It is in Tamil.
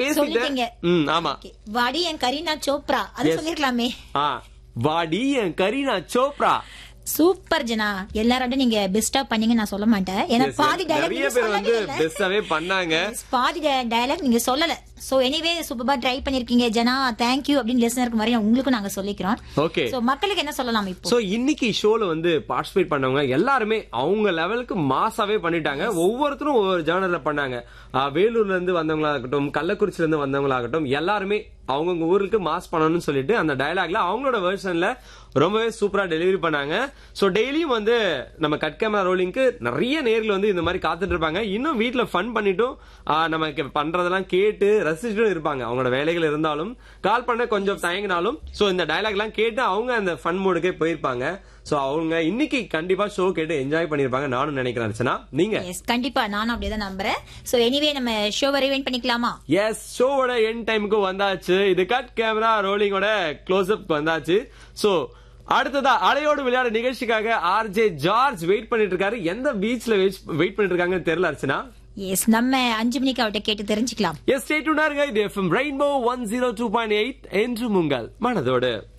சொல்லிட்டீங்க. பேசிட்டேன் ம் ஆமா Okay. வாடி என் கரீனா சோப்ரா அது Yes. சொல்லிருக்கலாமே ஆ வாடி என் கரீனா சோப்ரா சூப்பர் ஜனா எல்லாரோட நீங்க பெஸ்டா பண்ணீங்க நான் சொல்ல மாட்டேன் ஏன்னா Yes, பாதி நிறைய டைலாக் பேர் வந்து பெஸ்டாவே பண்ணாங்க பாதி டைலாக் நீங்க சொல்லல சோ எனிவே சூப்பரா ட்ரை பண்ணிருக்கீங்க ஜனா தேங்க்யூ அப்படின்னு லிசனருக்கு மாதிரி உங்களுக்கும் நாங்க சொல்லிக்கிறோம் ஓகே சோ மக்களுக்கு என்ன சொல்லலாம் இப்போ சோ இன்னைக்கு ஷோல வந்து பார்ட்டிசிபேட் பண்ணவங்க எல்லாருமே அவங்க லெவலுக்கு மாசாவே பண்ணிட்டாங்க ஒவ்வொருத்தரும் ஒவ்வொரு ஜேர்னல்ல பண்ணாங்க ஆ, வேலூர்ல இருந்து வந்தவங்களாகட்டும் கள்ளக்குறிச்சில இருந்து வந்தவங்களாகட்டும் எல்லாருமே அவங்கவுங்க ஊருக்கு மாஸ் பண்ணணும்னு சொல்லிட்டு அந்த டயலாக்ல அவங்களோட வெர்ஷன்ல ரொம்பவே சூப்பரா டெலிவரி பண்ணாங்க சோ டெய்லியும் வந்து நம்ம கட் கேமரா ரோலிங்க்கு நிறைய நேர்கள் வந்து இந்த மாதிரி காத்துட்டு இருப்பாங்க இன்னும் வீட்ல ஃபன் பண்ணிட்டும் ஆ, நமக்கு பண்றதெல்லாம் கேட்டு ரசிச்சுட்டும் இருப்பாங்க அவங்களோட வேலைகள் இருந்தாலும் கால் பண்ண கொஞ்சம் தயங்கினாலும் சோ இந்த டயலாக் எல்லாம் கேட்டு அவங்க அந்த ஃபன் மோடுக்கே போயிருப்பாங்க சோ அவங்க இன்னைக்கு கண்டிப்பா ஷோ கேட்டு என்ஜாய் பண்ணிருப்பாங்க நானும் நினைக்கிறேன் அர்ச்சனா நீங்க எஸ் கண்டிப்பா நானும் அப்படியேதான் நம்புறேன் சோ எனிவே நம்ம ஷோவை ரிவைன் பண்ணிக்கலாமா எஸ் ஷோவோட என் டைமுக்கு வந்தாச்சு இது கட் கேமரா ரோலிங்கோட க்ளோஸ் அப் வந்தாச்சு சோ அடுத்ததா அலையோடு விளையாட நிகழ்ச்சிக்காக ஆர்ஜே ஜார்ஜ் வெயிட் பண்ணிட்டு இருக்காரு எந்த பீச்ல வெயிட் பண்ணிட்டு இருக்காங்கன்னு தெரியல அர்ச்சனா எஸ் நம்ம அஞ்சு மணிக்கு அவர்கிட்ட கேட்டு தெரிஞ்சுக்கலாம் எஸ் ஸ்டேட் இது FM rainbow one zero two point eight என்று உங்கள் மனதோடு